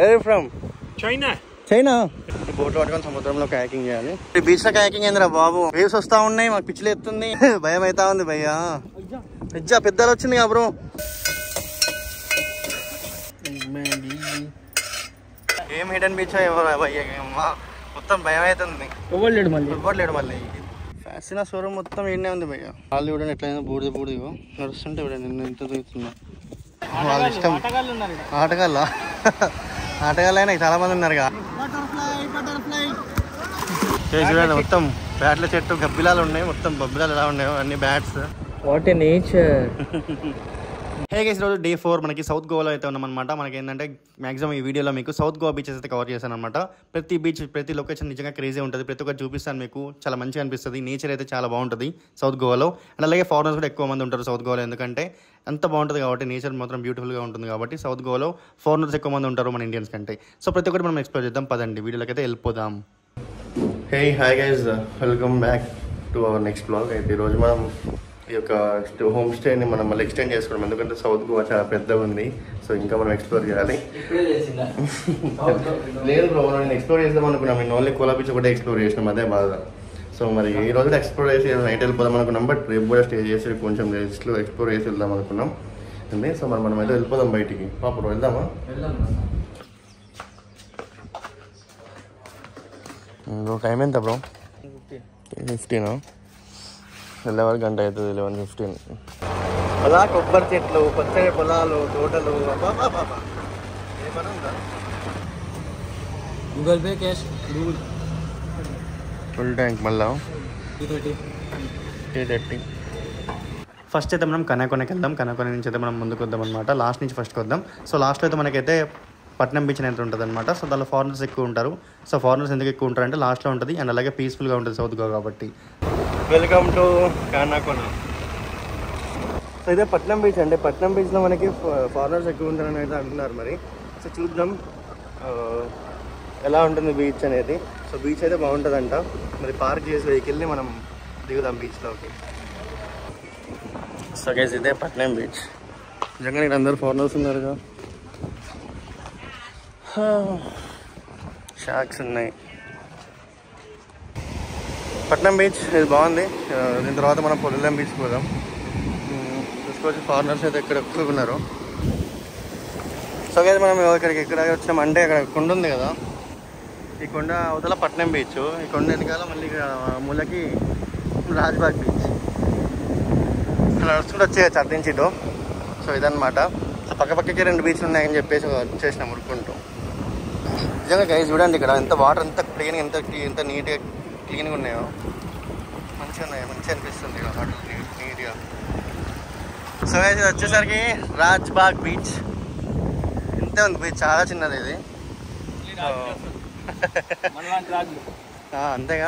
Very from China. China boat పట్టుకొని సముద్రంలో kayaking చేయాలి ఈ బీచ్ లో కయాకింగ్ ఏందిరా బాబు వేవ్స్ వస్తా ఉన్నాయి మాకు పిచ్చిలు ఎత్తుంది భయం అవుతా ఉంది భయ్యా నిజా పెద్దలు వచ్చింది కదా బ్రో ఏం హిడెన్ బీచ్ ఎవరు భయ్యా అమ్మా. మొత్తం భయం అవుతుంది ఇవ్వలేడు మళ్ళీ ఇవ్వట్లేడు మళ్ళీ ఫ్యాసిన స్వరం మొత్తం ఏండే ఉంది భయ్య వాళ్ళు చూడండి ఎట్లయినా బూడిద బూడిదిగో నడుస్తుంటే చూడండి నేను ఎంత తిరుగుతున్నా వాళ్ళ ఇష్టం ఆటగాళ్ళు ఉన్నారు ఇక్కడ. ఆటగాళ్ళ ఆటగాళ్ళైనా చాలా మంది ఉన్నారు చూడండి మొత్తం బ్యాట్ల చెట్టు గబ్బిలాలు ఉన్నాయి మొత్తం బబ్బిలాలు ఎలా ఉన్నాయో అన్ని bats what a nature hey guys రోజు డే ఫోర్ మనకి సౌత్ గోవాలో అయితే ఉన్నామన్నమాట మనకి ఏంటంటే మాక్సిమం ఈ వీడియోలో మీకు సౌత్ గోవా బీచెస్ అయితే కవర్ చేశాను అనమాట ప్రతి బీచ్ ప్రతి లొకేషన్ నిజంగా క్రేజీ ఉంటుంది ప్రతి ఒక్కటి చూపిస్తాను మీకు చాలా మంచిగా అనిపిస్తుంది నేచర్ అయితే చాలా బాగుంటుంది సౌత్ గోవాలో అండ్ అలాగే ఫారినర్స్ కూడా ఎక్కువ మంది ఉంటారు సౌత్ గోవాలో ఎందుకంటే అంత బాగుంటుంది కాబట్టి నేచర్ మాత్రం బ్యూటిఫుల్గా ఉంటుంది కాబట్టి సౌత్ గోవాలో ఫారినర్స్ ఎక్కువ మంది ఉంటారు మన ఇండియన్స్ కంటే సో ప్రతి ఒక్కటి మనం ఎక్స్ప్లోర్ చేద్దాం పదండి వీడియోలోకి అయితే వెళ్ళిపోదాం hey hi guys welcome back to our next blog అయితే ఈరోజు మనం ఈ యొక్క హోమ్ స్టేని మనం మళ్ళీ ఎక్స్టెండ్ చేసుకోవడం ఎందుకంటే సౌత్ గోవా చాలా పెద్దగా ఉంది సో ఇంకా మనం ఎక్స్ప్లోర్ చేయాలి ఇప్పుడే చేసిందా లేదు బ్రో నేను ఎక్స్ప్లోర్ చేద్దాం అనుకున్నాం నేను ఓన్లీ కోలా బీచ్ ఒకటే ఎక్స్ప్లోర్ చేసినాం అదే బాధ సో మరి ఈ రోజు ఎక్స్ప్లోర్ చేసి నైట్ వెళ్ళిపోదాం అనుకున్నాం బట్ రేపు కూడా స్టే చేసి కొంచెం రెస్ట్లో ఎక్స్ప్లోర్ చేసి వెళ్దాం అనుకున్నాం అండి సో మరి మనం అయితే వెళ్ళిపోదాం బయటికి పాప వెళ్దామా వెళ్దాం బ్రో టైం ఎంత బ్రో ఫిఫ్టీన్ వెళ్ళే వరకు గంట అవుతుంది లెవెన్ ఫిఫ్టీన్ అలా కొబ్బరి చెట్లు పచ్చడి పొలాలు తోటలు ఏమన్నా ఉందా Google Pay cash Google full tank మళ్ళా two thirty tea thirty first అయితే మనం కనాకొనకి వెళ్దాం కనాకొన నుంచి అయితే మనం ముందుకు వద్దాం అనమాట లాస్ట్ నుంచి ఫస్ట్కి వద్దాం సో లాస్ట్లో అయితే మనకైతే పట్నం బీచ్ అనేది ఉంటుంది అనమాట సో దానిలో ఫారినర్స్ ఎక్కువ ఉంటారు సో ఫారినర్స్ ఎందుకు ఎక్కువ ఉంటారంటే లాస్ట్లో ఉంటుంది అండ్ అలాగే పీస్ఫుల్గా ఉంటుంది సౌత్ గోవా కాబట్టి వెల్కమ్ టు కానాకొన సో ఇదే పట్నం బీచ్ అండి పట్నం బీచ్లో మనకి ఫారినర్స్ ఎక్కువ ఉంటారని అయితే అంటున్నారు మరి సో చూద్దాం ఆ, ఎలా ఉంటుంది బీచ్ అనేది సో బీచ్ అయితే బాగుంటుందంట మరి పార్క్ చేసి వెహికల్ని మనం దిగుదాం బీచ్లోకి సో గైస్ ఇదే పట్నం బీచ్ నిజంగా ఇక్కడ అందరు ఫారినర్స్ ఉన్నారుగా షాక్స్ ఉన్నాయి పట్నం బీచ్ ఇది బాగుంది ఆ, దీని తర్వాత మనం పొలం బీచ్ పోదాం ఉమ్, చూసుకోవచ్చు ఫారినర్స్ అయితే ఇక్కడ ఎక్కువ ఉన్నారు సో గైస్ మనం ఇక్కడికి ఎక్కడ వచ్చామంటే అక్కడ కొండ ఉంది కదా ఈ కొండ అవతల పట్నం బీచ్ ఈ కొండ వెనకాల మళ్ళీ ఇక్కడ మూలకి రాజ్బాగ్ బీచ్ ఇక్కడ నడుచుకుంటూ వచ్చేయచ్చు అటు నుంచి ఇటు సో ఇదన్నమాట సో పక్క పక్కకి రెండు బీచ్లు ఉన్నాయని చెప్పేసి వచ్చేసినాం ఉరుక్కుంటూ నిజంగా గైస్ చూడండి ఇక్కడ ఎంత వాటర్ ఎంత క్లీన్గా ఎంత clean- ఎంత నీట్గా క్లీన్గా ఉన్నాయో మంచిగా ఉన్నాయి మంచిగా అనిపిస్తుంది ఇక్కడ వాటర్ నీట్గా సో గైస్ ఇది వచ్చేసరికి రాజ్బాగ్ బీచ్ ఇంతే ఉంది బీచ్ చాలా చిన్నది ఇది మన లాంటి రాజు ఆ, అంతేగా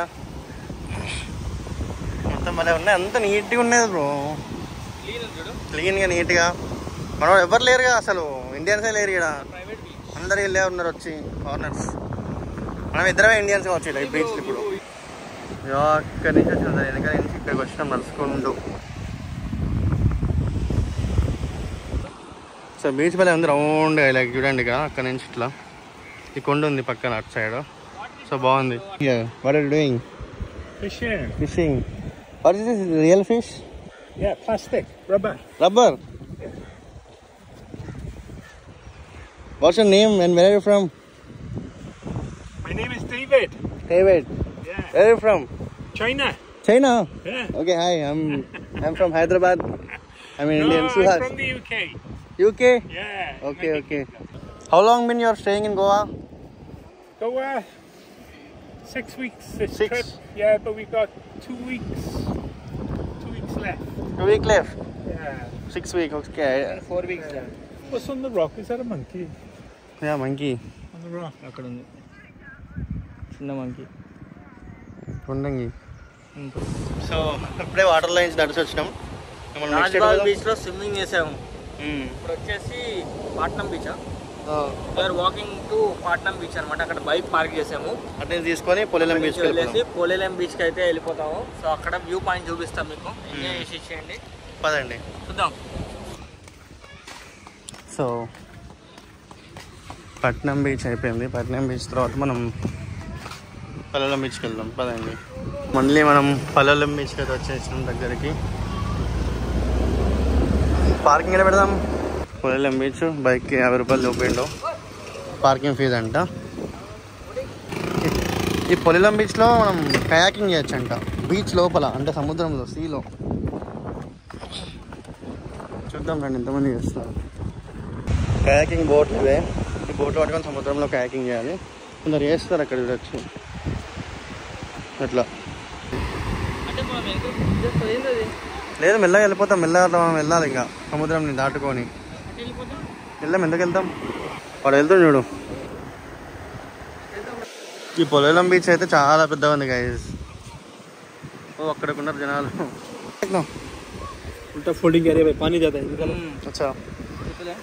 మొత్తం భలే ఉన్నాయి అంత నీట్గా ఉన్నది బ్రో క్లీన్ చూడు క్లీన్గా నీట్గా మనం ఎవరు లేరుగా అసలు ఇండియన్సే లేరు ఇక్కడ ప్రైవేట్ బీచ్ అందరు వెళ్ళే ఉన్నారు వచ్చి ఫారినర్స్ మనం ఇద్దరమే ఇండియన్స్ వచ్చి ఈ బీచ్ ఇప్పుడు ఇగో అక్కడి నుంచి వచ్చిన వెనక నుంచి ఇక్కడికి వచ్చినాం నడుచుకుంటూ సో బీచ్ భలే ఉంది రౌండ్ లైక్ చూడండి ఇక్కడ అక్కడ నుంచి ఇట్లా ఈ కొండ ఉంది పక్కన అటు సైడ్ సో బాగుంది what are doing Fishing. Fishing what is this real fish Yeah, plastic, rubber. Rubber what's your name and where are you from My name is David. David Yeah. Where are you from China. China Yeah. Okay, hi. I'm I'm from Hyderabad. I'm an Indian. no, I'm Suhas. from the UK. UK. Yeah. Okay, okay. How long been you're staying in Goa? Go uh, six weeks this Six. trip. Yeah, but we've got two weeks. Two weeks left. Two week left. Yeah. Six weeks. Okay. Four weeks What's on the rock? Is that a monkey? Yeah, monkey. On the rock. అక్కడ ఉంది చిన్న monkey ఉండంగి so ఇప్పుడే water lines నడిచి వచ్చినాం మనం next Rajbag beach లో swimming చేసాము ఇప్పుడు వచ్చేసి Patnem beach we're walking to Patnem beach అనమాట అక్కడ బైక్ పార్క్ చేసాము అట్నే తీసుకొని పొలం బీచ్ వెళ్ళేసి పోలేలం బీచ్ కి అయితే వెళ్ళిపోతాము సో అక్కడ వ్యూ పాయింట్ చూపిస్తాం మీకు ఎంజాయ్ చేసి ఇచ్చేయండి పదండి చూద్దాం సో పట్నం బీచ్ అయిపోయింది పట్నం బీచ్ తర్వాత మనం పల్లెలం బీచ్కి వెళ్దాం పదండి మళ్ళీ మనం పల్లెలం బీచ్కి అయితే వచ్చేసాం దగ్గరికి పార్కింగ్ ఎలా పెడదాం పల్లెలం బీచ్ బైక్కి యాభై రూపాయలు చూపిండు పార్కింగ్ ఫీజు అంట ఈ పొలిలం బీచ్లో మనం కయాకింగ్ చేయొచ్చు అంట బీచ్ లోపల అంటే సముద్రంలో సీలో చూద్దాం రండి ఎంతమంది చేస్తున్నారు కయాకింగ్ బోట్ ఇవే ఈ బోట్ పట్టుకొని సముద్రంలో కయాకింగ్ చేయాలి కొందరు చేస్తారు అక్కడ చూడొచ్చు అట్లా అంటే మనం ఎంత just ఏంది అది? లేదు మెల్లగా వెళ్ళిపోతాం మెల్లగా మనం వెళ్ళాలి ఇంకా సముద్రం దాటుకొని అటు వెళ్ళిపోతే వెళ్దాం ఎందుకు వెళ్తాం వాడు వెళ్తాం చూడు ఈ పొలం బీచ్ అయితే చాలా పెద్దగా ఉంది గైస్ ఓ అక్కడికి ఉన్నారు జనాలు ఎక్కుదాం. उल्टा फोल्डिंग एरिया में पानी ज्यादा है निकल అచ్చా చెప్పలే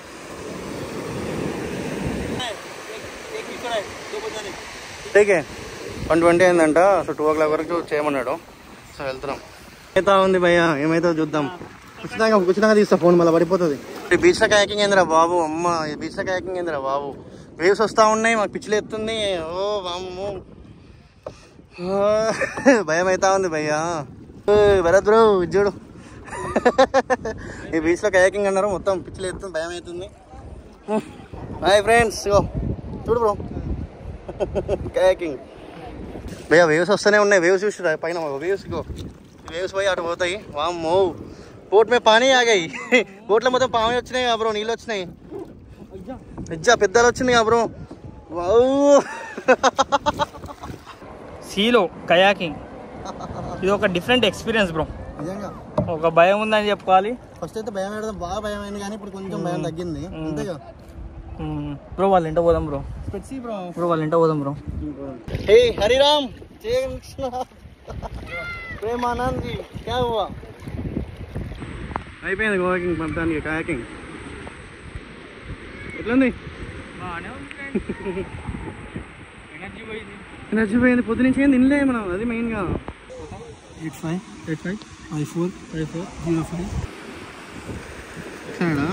एक ఇక్కడ दो बजा नहीं టీకే వన్ ట్వంటీ అయిందంట సో టూ ఓ క్లాక్ వరకు చేయమన్నాడు సో వెళ్తున్నాం ఏతా ఉంది భయ్య ఏమైతే చూద్దాం ఖచ్చితంగా ఖచ్చితంగా తీస్తా ఫోన్ మళ్ళీ పడిపోతుంది ఈ బీచ్లో కయాకింగ్ ఏందిరా బాబు అమ్మ ఈ బీచ్లో కయాకింగ్ ఏందిరా బాబు వేవ్స్ వస్తూ ఉన్నాయి మాకు పిచ్చిలు ఎత్తుంది ఓ వామ్ము ఆ, భయం అవుతా ఉంది భయ్యా భరత్ బ్రో ఇది చూడు ఈ బీచ్లో కయాకింగ్ అన్నారు మొత్తం పిచ్చిలు ఎత్తుంది భయం అవుతుంది హాయ్ ఫ్రెండ్స్ చూడు బ్రో కయాకింగ్ భయ్యా వేవ్స్ వస్తూనే ఉన్నాయి వేవ్స్ చూసి పైన వేవ్స్ గో వేవ్స్ పోయి అటు పోతాయి వామ్మో బోట్ మే పానీ ఆగాయి బోట్లో మొత్తం పానీ వచ్చినాయి బ్రో నీళ్ళు వచ్చినాయి నిజా పెద్దలు వచ్చినాయి బ్రో వావ్ సీలో కయాకింగ్ ఇది ఒక డిఫరెంట్ ఎక్స్పీరియన్స్ బ్రో నిజంగా ఒక భయం ఉందని చెప్పుకోవాలి ఫస్ట్ అయితే భయం వేయడం బాగా భయం అయింది కానీ ఇప్పుడు కొంచెం భయం తగ్గింది అంతేగా బ్రో వాళ్ళ ఇంట పోదాం బ్రో స్పెట్సీ బ్రో బ్రో వాళ్ళ ఇంట పోదాం బ్రో हे हरिराम जय कृष्ण प्रेमानंद जी क्या हुआ అయిపోయింది గోవాకింగ్ పంపడానికి కాయాకింగ్ ఎట్లుంది బాగానే ఉంది ఎనర్జీ పోయింది ఎనర్జీ పోయింది పొద్దు నుంచి ఏం తినలే మనం అది మెయిన్గా eight five eight five five four five four zero five సరేనా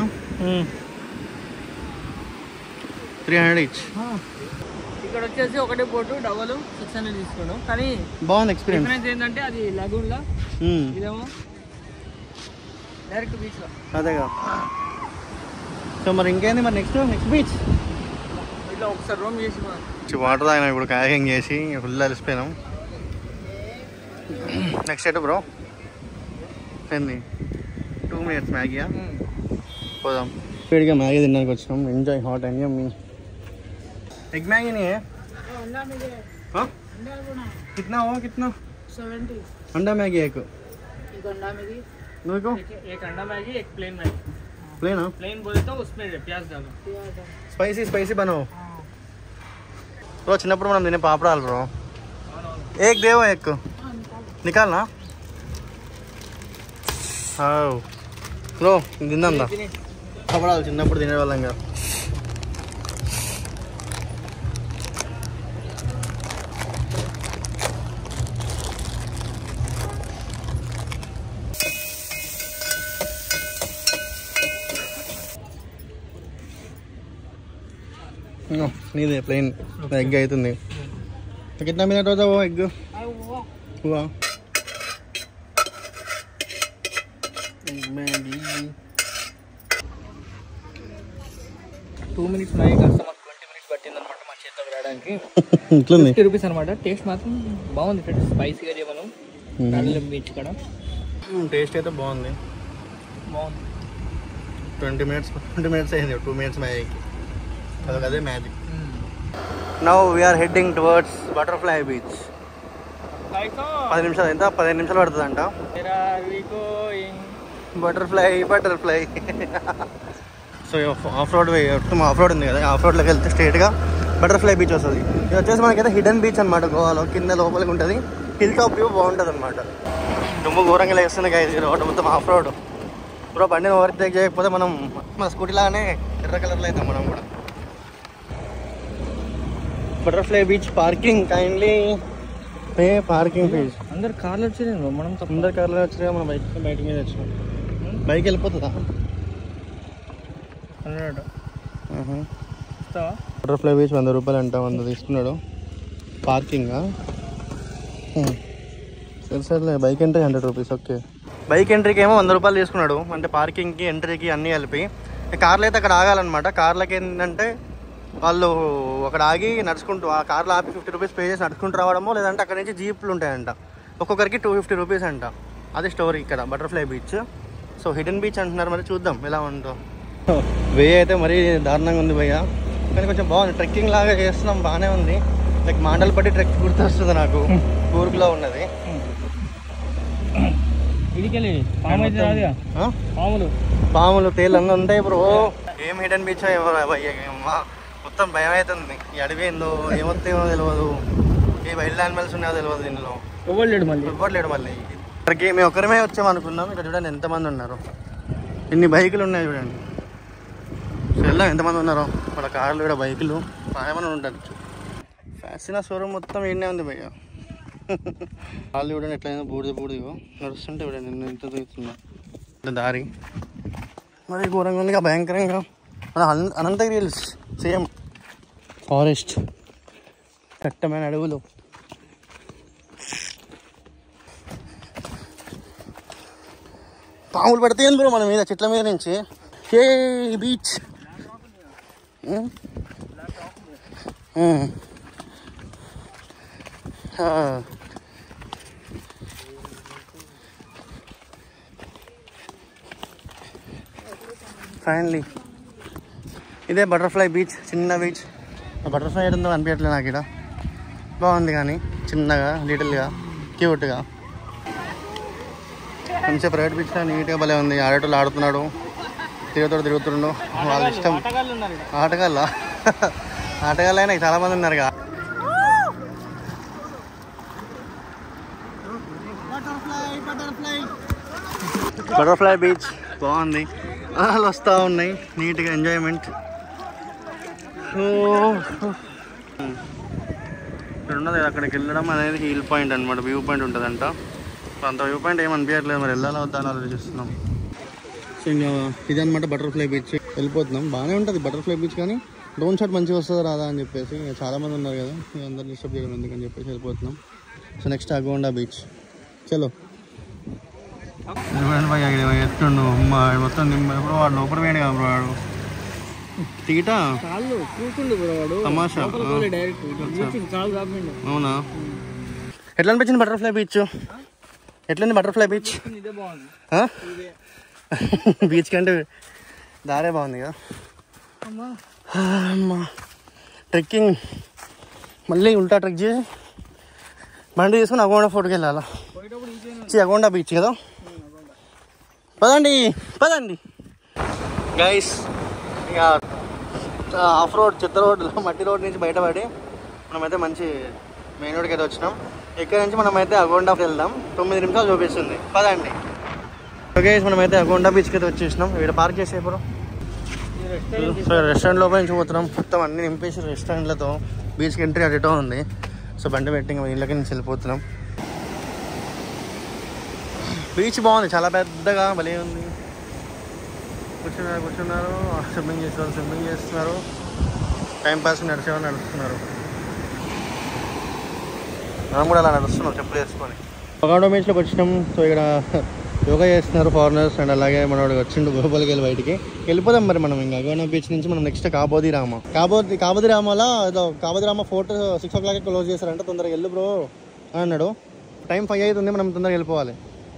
త్రీ హండ్రెడ్ ఇచ్ ఇక్కడ వచ్చేసి ఒకటే బోటు డబల్ సిక్స్ హండ్రెడ్ తీసుకున్నాం కానీ బాగుంది ఎక్స్పీరియన్స్ డిఫరెన్స్ ఏంటంటే అది లగూన్లా ఇదేమో డైరెక్ట్ బీచ్లో అదేగా సో మరి ఇంకేంది మరి నెక్స్ట్ నెక్స్ట్ బీచ్ ఇట్లా ఒకసారి రూమ్ చేసి మనం వాటర్ తాగినాం ఇప్పుడు కాయాకింగ్ చేసి ఫుల్ అలసిపోయినాం నెక్స్ట్ ఎటు బ్రో ఏంది టూ మినిట్స్ మ్యాగీయా పోదాం వేడిగా మ్యాగీ తినడానికి వచ్చినాం enjoy hot and yummy egg Maggi नहीं है हाँ कितना हुआ कितना अंडा मैगी एक मेरे को एक अंडा मैगी एक प्लेन मैगी प्लेन प्लेन बोले तो उसमें प्याज डालो స్పైసీ స్పైసీ बनाओ బ్రో చిన్నప్పుడు మనం తినే పాపడాలు బ్రో ఏక్ దేవో ఎక్ నికాల్నా బ్రో తిందా పాపడాలు చిన్నప్పుడు తినేవాళ్ళం కదా నీదే ప్లెయిన్ ఎగ్ అవుతుంది कितना मिनट होता वो एग हुआ టూ మినిట్స్ మ్యాగీ కాస్త మాకు ట్వంటీ మినిట్స్ పట్టింది అనమాట మా చేతికి రావడానికి ఇట్లుంది ఫిఫ్టీ రూపీస్ అనమాట టేస్ట్ మాత్రం బాగుంది ఫ్రెండ్స్ స్పైసీగా చేయమను నల్ల బీచ్ ఇక్కడ టేస్ట్ అయితే బాగుంది బాగుంది ట్వంటీ మినిట్స్ ట్వంటీ మినిట్స్ అయింది టూ మినిట్స్ మ్యాజిక్ అదొక అదే magic now we're heading towards butterfly beach పది నిమిషాలు ఎంత పదిహేను నిమిషాలు పడుతుంది అంట butterfly butterfly so off road మొత్తం ఆఫ్ రోడ్ ఉంది కదా ఆఫ్ రోడ్లోకి వెళ్తే స్ట్రేట్గా బటర్ఫ్లై బీచ్ వస్తుంది ఇది వచ్చేసి మనకైతే హిడెన్ బీచ్ అనమాట గోవాలో కింద లోపలికి ఉంటుంది హిల్ టాప్ వ్యూ బాగుంటుంది అనమాట దుమ్ము ఘోరంగా లేస్తుంది గైజ్ రోడ్ మొత్తం ఆఫ్ రోడ్ బ్రో బండిని ఓవర్టేక్ చేయకపోతే మనం మన స్కూటీ లాగానే ఎర్ర కలర్లో అవుతాం మనం కూడా butterfly beach parking kindly pay parking fees అందరు కార్లు వచ్చారు మనం తప్ప అందరు కార్లో వచ్చారు మనం బైక్ బైక్ మీద వచ్చినాం బైక్ వెళ్ళిపోతుందా అన్నాడు చూస్తావా బటర్ఫ్లై బీచ్ వంద రూపాయలు అంట వంద తీసుకున్నాడు పార్కింగ్ సరే సరే bike entry hundred rupees okay bike ఎంట్రీకి ఏమో వంద రూపాయలు తీసుకున్నాడు అంటే పార్కింగ్కి ఎంట్రీకి అన్నీ కలిపి కార్లు అయితే అక్కడ ఆగాలన్నమాట కార్లకి ఏంటంటే వాళ్ళు అక్కడ ఆగి నడుచుకుంటూ ఆ కార్లో ఆపి ఫిఫ్టీ రూపీస్ పే చేసి నడుచుకుంటూ రావడమో లేదంటే అక్కడ నుంచి జీప్లు ఉంటాయంట ఒక్కొక్కరికి టూ ఫిఫ్టీ రూపీస్ అంట అది స్టోరీ ఇక్కడ butterfly beach so hidden beach అంటున్నారు మరి చూద్దాం ఎలా ఉందో వే అయితే మరీ దారుణంగా ఉంది భయ్య కానీ కొంచెం బాగుంది ట్రెక్కింగ్ లాగా చేస్తున్నాం బాగానే ఉంది లైక్ మాండలపట్టి ట్రెక్ గుర్తొస్తుంది నాకు కూర్గులో ఉన్నది ఇదికెళ్ళి పాము అయితే రాదుగా ఆ? పాములు పాములు తేలు అన్నీ ఉంటాయి బ్రో ఏం హిడెన్ బీచ్ మొత్తం భయం అవుతుంది ఈ అడవి ఏందో ఏమొస్తాయో తెలియదు ఏ వైల్డ్ యానిమల్స్ ఉన్నాయో తెలియదు దీనిలో ఇవ్వలేడు మళ్ళీ ఇవ్వట్లేడు మళ్ళీ ఇక్కడికి మేము ఒక్కరమే వచ్చామనుకున్నాం ఇక్కడ చూడండి ఎంతమంది ఉన్నారు ఇన్ని బైకులు ఉన్నాయి చూడండి సో వెళ్దాం ఎంతమంది ఉన్నారో వాళ్ళ కార్లు కూడా బైకులు ఏమైనా ఉంటారు ఫ్యాషన్ షోరూమ్ మొత్తం ఈడనే ఉంది భయ్య వాళ్ళు చూడండి ఎట్లయినా బూడిద బూడిదిగో నడుస్తుంటే చూడండి నేను ఎంత తిరుగుతున్నా ఇంత దారి మరి ఘోరంగా ఉంది భయంకరంగా మన Anantha Ananthagiri hills same forest కట్టమైన అడవులు పాములు పడితే బ్రో మన మీద చెట్ల మీద నుంచి ఏ బీచ్ ఫైనలీ ఇదే బటర్ఫ్లై బీచ్ చిన్న బీచ్ బటర్ఫ్లై ఏడుందో అనిపించట్లేదు నాకు ఇక్కడ బాగుంది కానీ చిన్నగా లిటిల్గా క్యూట్గా మంచిగా ప్రైవేట్ బీచ్ నీట్గా భలే ఉంది ఆడేటోళ్ళు ఆడుతున్నాడు తిరుగుతాడు తిరుగుతుండు వాళ్ళ ఇష్టం ఆటగాళ్ళు ఉన్నారు ఇక్కడ. ఆటగాళ్ళ ఆటగాళ్ళు అయినా చాలా మంది ఉన్నారు కదా బటర్ఫ్లై బీచ్ బాగుంది అలా వస్తూ ఉన్నాయి నీట్గా ఎంజాయ్మెంట్ ఇక్కడ ఉన్నది అక్కడికి వెళ్ళడం అనేది హీల్ పాయింట్ అనమాట వ్యూ పాయింట్ ఉంటుందంట అంత వ్యూ పాయింట్ ఏం అనిపించట్లేదు మరి వెళ్ళాలా వద్దా అని ఆలోచిస్తున్నాం సో ఇంకా ఇది అనమాట బటర్ఫ్లై బీచ్ వెళ్ళిపోతున్నాం బాగానే ఉంటుంది బటర్ఫ్లై బీచ్ కానీ డ్రోన్ షాట్ మంచిగా వస్తుందా రాదా అని చెప్పేసి ఇంకా చాలా మంది ఉన్నారు కదా ఇక అందరు డిస్టర్బ్ చేయడం ఎందుకని చెప్పేసి వెళ్ళిపోతున్నాం సో నెక్స్ట్ అగోండా బీచ్ చలో ఎత్తుండు మొత్తం ఎప్పుడు వాడు లోపల వేడి కదా బ్రో వాడు టికెటా కాళ్ళు కూర్చుండు బ్రో వాడు తమాషా డైరెక్ట్ కూర్చుండు కాళ్ళు కాపిండు అవునా ఎట్లా అనిపించింది బటర్ఫ్లై బీచ్ ఎట్లుంది బటర్ఫ్లై బీచ్ ఇదే బాగుంది బీచ్ కంటే దారే బాగుంది కదా అమ్మా అమ్మా ట్రెక్కింగ్ మళ్ళీ ఉల్టా ట్రెక్ చేసి బండి తీసుకుని అగోండా ఫోటోకి వెళ్ళాలా పోయేటప్పుడు ఈజీగా చి అగోండా బీచ్ కదా పదండి పదండి గైస్ ఇక ఆఫ్ రోడ్ చెత్త రోడ్లో మట్టి రోడ్ నుంచి బయటపడి మనమైతే మంచి మెయిన్ రోడ్కి అయితే వచ్చినాం ఇక్కడ నుంచి మనమైతే అగోండాకి వెళ్దాం తొమ్మిది నిమిషాలు చూపిస్తుంది పదండి ఓకే మనమైతే అగోండా బీచ్కి అయితే వచ్చేసినాం ఇక్కడ పార్క్ చేసే బ్రో సో రెస్టారెంట్ లోపల నుంచి పోతున్నాం మొత్తం అన్ని నింపేసి రెస్టారెంట్లతో బీచ్కి ఎంట్రీ అడిటో ఉంది సో బండి పెట్టి ఇంకా ఇళ్ళకి నుంచి వెళ్ళిపోతున్నాం బీచ్ బాగుంది చాలా పెద్దగా భలే ఉంది కూర్చున్నారు కూర్చున్నారు స్విమ్మింగ్ చేసేవాళ్ళు స్విమ్మింగ్ చేస్తున్నారు టైం పాస్ నడిచేవాళ్ళు నడుస్తున్నారు మనం కూడా అలా నడుస్తున్నాం చెప్పులు వేసుకొని ఒకాడో బీచ్లోకి వచ్చినాం సో ఇక్కడ యోగా చేస్తున్నారు ఫారినర్స్ అండ్ అలాగే మనోడు వచ్చిండు లోపలికి వెళ్ళి బయటికి వెళ్ళిపోదాం మరి మనం ఇంకా అగోనా బీచ్ నుంచి మనం నెక్స్ట్ కాబోది రామ కాబోది కాబోది రామలో ఏదో Cabo de Rama fort six o'clock close చేశారంట తొందరగా వెళ్ళు బ్రో అని అన్నాడు టైం ఫైవ్ అవుతుంది మనం తొందరగా వెళ్ళిపోవాలి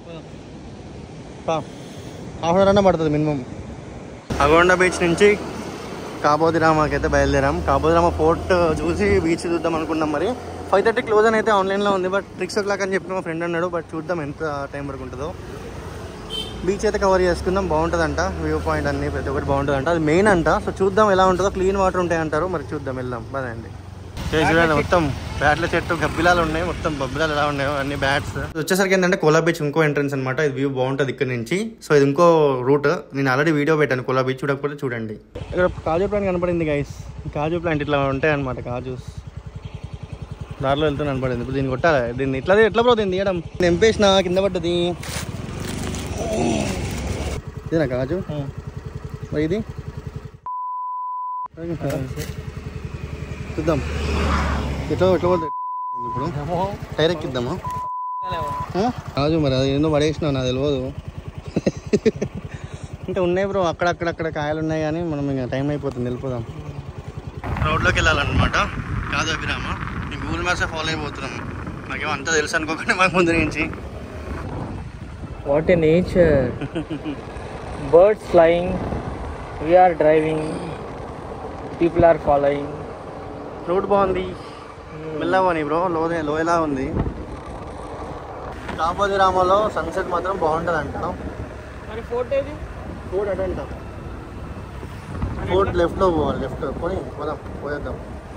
హాఫ్ అన్ అవర్ అన్న పడుతుంది మినిమం అగోండా బీచ్ నుంచి కాబోది రామాకి అయితే బయలుదేరాం కాబోది రామ ఫోర్ట్ చూసి బీచ్ చూద్దాం అనుకున్నాం మరి ఫైవ్ థర్టీ క్లోజ్ అని అయితే ఆన్లైన్లో ఉంది బట్ సిక్స్ ఓ క్లాక్ అని చెప్పి మా ఫ్రెండ్ అన్నాడు బట్ చూద్దాం ఎంత టైం వరకు ఉంటుందో బీచ్ అయితే కవర్ చేసుకుందాం బాగుంటుందంట వ్యూ పాయింట్ అన్ని ప్రతి ఒక్కటి బాగుంటుందంట అది మెయిన్ అంట సో చూద్దాం ఎలా ఉంటుందో క్లీన్ వాటర్ ఉంటాయి అంటారు మరి చూద్దాం వెళ్దాం పదండి ఏ చూడండి మొత్తం బ్యాట్ల చెట్టు గబ్బిలాలు ఉన్నాయి మొత్తం బొబ్బిలాలు ఎలా ఉన్నాయో అన్ని బ్యాట్స్ వచ్చేసరికి ఏంటంటే కోలా బీచ్ ఇంకో ఎంట్రన్స్ అనమాట ఇది వ్యూ బాగుంటుంది ఇక్కడ నుంచి సో ఇది ఇంకో రూట్ నేను ఆల్రెడీ వీడియో పెట్టాను కోలా బీచ్ చూడకపోతే చూడండి ఇక్కడ కాజు ప్లాంట్ కనపడింది గైస్ కాజు ప్లాంట్ ఇట్లా ఉంటాయి అనమాట కాజూస్ దారిలో వెళ్తూ కనపడింది ఇప్పుడు దీన్ని కొట్టాలి దీన్ని ఇట్లా ఎట్లా బ్రో దీన్ని తీయడం నింపేసిన కింద పడ్డది ఇదేనా కాజు మరి ఇది చూద్దాం ఎట్లా ఎట్లా పోతుంది ఇప్పుడు టైర్ ఎక్కిద్దామా ఆ? రాజు మరి అది ఏందో పడేసినావు నాకు తెలియదు ఇంకా ఉన్నాయి బ్రో అక్కడక్కడక్కడ కాయలు ఉన్నాయి కానీ మనం ఇంకా టైం అయిపోతుంది వెళ్ళిపోదాం రోడ్లోకి వెళ్ళాలన్నమాట కాదు అభిరామ మీ గూగుల్ మ్యాప్స్ ఫాలో అయిపోతున్నాం నాకేమో అంతా తెలుసు అనుకోకుండా మాకు ముందు నుంచి what a nature birds flying we're driving people are following road బాగుంది మెల్లవని బ్రో లోదే లోయలా ఉంది కాపోది రామలో సన్సెట్ మాత్రం బాగుంటుంది అంట మరి ఫోటో ఏది ఫోర్ట్ అటంట ఫోర్ట్ లెఫ్ట్లో పోవాలి లెఫ్ట్ పోయి పోదాం పోయేద్దాం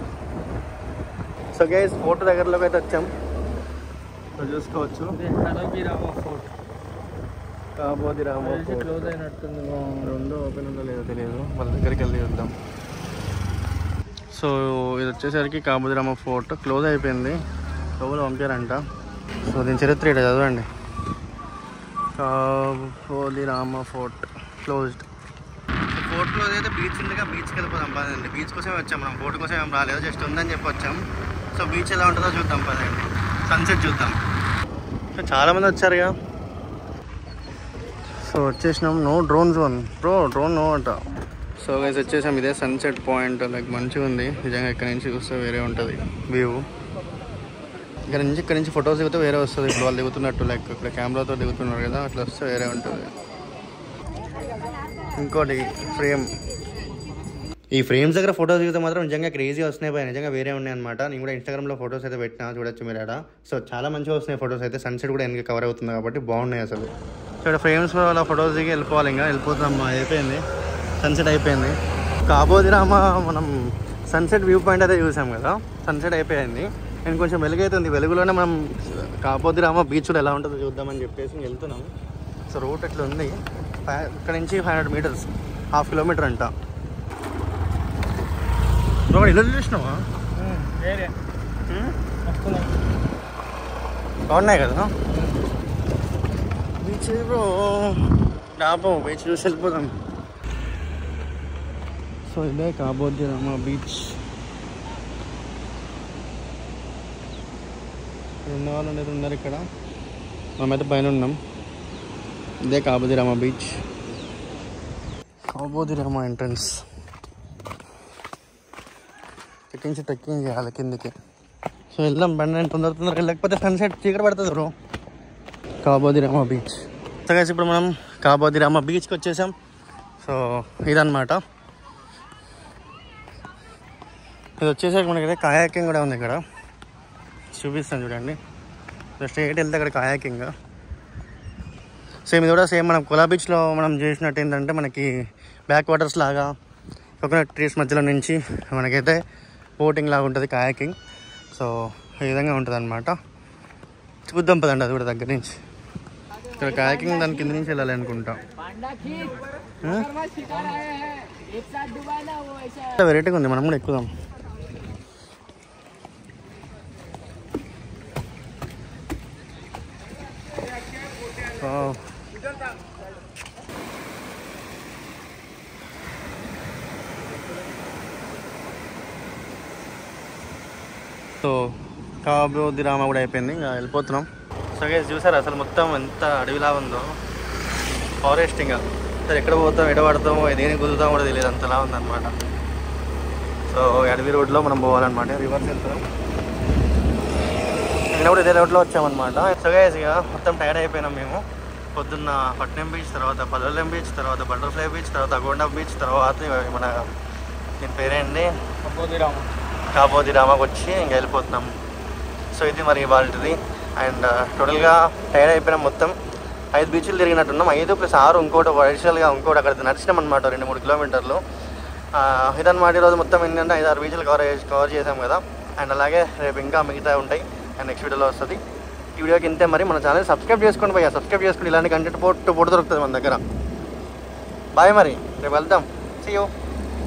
సో గైస్ ఫోర్ట్ దగ్గరలోకి అయితే వచ్చాం ఇక్కడ చూసుకోవచ్చు హరబీరామా fort Cabo de Rama fort. Close అయినట్టుంది రెండో ఓపెన్ ఉందో లేదో తెలియదు వాళ్ళ దగ్గరికి వెళ్ళి చూద్దాం సో ఇది వచ్చేసరికి కాబుదిరామ ఫోర్ట్ క్లోజ్ అయిపోయింది లోపల పంపారంట సో దీని చరిత్ర ఇక్కడ చదవండి Cabo de Rama fort closed fort close అయితే బీచ్ ఉండగా బీచ్కి వెళ్ళిపోదాం పదండి బీచ్ కోసమే వచ్చాం మనం ఫోర్ట్ కోసం ఏం రాలేదు జస్ట్ ఉందని చెప్పి వచ్చాం సో బీచ్ ఎలా ఉంటుందో చూద్దాం పదండి సన్సెట్ చూద్దాం సో చాలామంది వచ్చారుగా సో వచ్చేసినాం no drone zone bro drone no అంట సో గైస్ వచ్చేసాం ఇదే సన్సెట్ పాయింట్ లైక్ మంచిగా ఉంది నిజంగా ఇక్కడ నుంచి చూస్తే వేరే ఉంటుంది వ్యూ ఇక్కడ నుంచి ఇక్కడ నుంచి ఫొటోస్ దిగితే వేరే వస్తుంది ఇప్పుడు వాళ్ళు దిగుతున్నట్టు లైక్ ఇక్కడ కెమెరాతో దిగుతున్నారు కదా అట్లా వస్తే వేరే ఉంటుంది ఇంకోటి ఫ్రేమ్ ఈ ఫ్రేమ్స్ దగ్గర ఫోటోస్ దిగితే మాత్రం నిజంగా క్రేజీ వస్తున్నాయి పోయి నిజంగా వేరే ఉన్నాయి అనమాట నేను కూడా ఇన్స్టాగ్రామ్లో ఫోటోస్ అయితే పెట్టినా చూడొచ్చు మీరు ఆడ సో చాలా మంచిగా వస్తున్నాయి ఫోటోస్ అయితే సన్సెట్ కూడా వెనక కవర్ అవుతుంది కాబట్టి బాగున్నాయి అసలు సో ఇక్కడ ఫ్రేమ్స్ అలా ఫొటోస్ దిగి వెళ్ళిపోవాలి ఇంకా వెళ్ళిపోతాం అయిపోయింది సన్సెట్ అయిపోయింది కాబోదిరామ మనం సన్సెట్ వ్యూ పాయింట్ అయితే చూసాం కదా సన్సెట్ అయిపోయింది నేను కొంచెం వెలుగైతుంది వెలుగులోనే మనం కాబోదిరామ బీచ్ ఎలా ఉంటుందో చూద్దామని చెప్పేసి వెళ్తున్నాం సో రూట్ అట్లా ఉంది ఫైవ్ ఇక్కడ నుంచి five hundred metres half kilometre అంట బ్రో ఇల్లు చూసినావా వేరే వస్తున్నాం బాగున్నాయి కదా బీచ్ బ్రో డాబో బీచ్ చూసి వెళ్ళిపోదాం సో ఇదే కాబోద్ది రామ బీచ్ ఉన్న వాళ్ళు అనేది ఉన్నారు ఇక్కడ మేమైతే పైన ఉన్నాం ఇదే కాబోది రామ బీచ్ కాబోది రామ ఎంట్రన్స్ ఇక్కడి నుంచి ట్రెక్కింగ్ చేయాలి కిందికి సో వెళ్దాం బండి నేను తొందర తొందరగా వెళ్ళకపోతే సన్సెట్ చీకటి పడుతుంది bro Cabo de Rama beach so guys, ఇప్పుడు మనం కాబోదిరామ బీచ్కి వచ్చేసాం సో ఇదన్నమాట ఇది వచ్చేసరికి మనకి కాయాకింగ్ కూడా ఉంది ఇక్కడ చూపిస్తాను చూడండి స్ట్రేట్ వెళ్తే అక్కడ కాయాకింగ్ సేమ్ ఇది కూడా సేమ్ మనం కులా బీచ్లో మనం చేసినట్టు ఏంటంటే మనకి బ్యాక్ వాటర్స్ లాగా కోకోనట్ ట్రీస్ మధ్యలో నుంచి మనకైతే బోటింగ్ లాగా ఉంటుంది కాయాకింగ్ సో ఈ విధంగా ఉంటుంది అనమాట చూద్దాం పదండి అది కూడా దగ్గర నుంచి ఇక్కడ కాయాకింగ్ దాని కింద నుంచి వెళ్ళాలి అనుకుంటా వెరైటీగా ఉంది మనం కూడా ఎక్కుదాం Wow. సో కాబోది రామ కూడా అయిపోయింది ఇంకా వెళ్ళిపోతున్నాం సో గైస్ చూసారు అసలు మొత్తం ఎంత అడవిలా ఉందో ఫారెస్ట్ ఇంకా అసలు ఎక్కడ పోతాం ఎక్కడ పడతామో దేని కుదురుతామో కూడా తెలియదు అంతలా ఉందన్నమాట సో ఈ అడవి రోడ్లో మనం పోవాలన్నమాట రివర్స్ వెళ్తున్నాం నేను కూడా ఇదే రోడ్లో వచ్చామన్నమాట సో గైస్ ఇక మొత్తం టైర్డ్ అయిపోయినాం మేము పొద్దున్న పట్నం బీచ్ తర్వాత పల్లెం బీచ్ తర్వాత బటర్ఫ్లై బీచ్ తర్వాత అగోండా బీచ్ తర్వాత ఇక మన దీని పేరేంటి కంపోదిరామ కాబోది రామాకు వచ్చి ఇంకా వెళ్ళిపోతున్నాం సో ఇది మరి ఇవాళది అండ్ టోటల్గా టైర్డ్ అయిపోయినాం మొత్తం ఐదు బీచ్లు తిరిగినట్టున్నాం ఐదు ప్లస్ ఆరు ఇంకోటి అడిషనల్గా ఇంకోటి అక్కడ నడిచినాం అనమాట రెండు మూడు కిలోమీటర్లు ఆ, ఇదన్నమాట ఈరోజు మొత్తం ఏంటంటే ఐదు ఆరు బీచ్లు కవర్ చేసి కవర్ చేసాం కదా అండ్ అలాగే రేపు ఇంకా మిగతా ఉంటాయి అండ్ నెక్స్ట్ వీడియోలో వస్తుంది ఈ వీడియోకి ఇంతే మరి మన ఛానల్ సబ్స్క్రైబ్ చేసుకోండి భయ్యా సబ్స్క్రైబ్ చేసుకుని ఇలాంటి కంటెంట్ పొట్టు పొట్టు దొరుకుతుంది మన దగ్గర బాయ్ మరి రేపు వెళ్దాం సీ యూ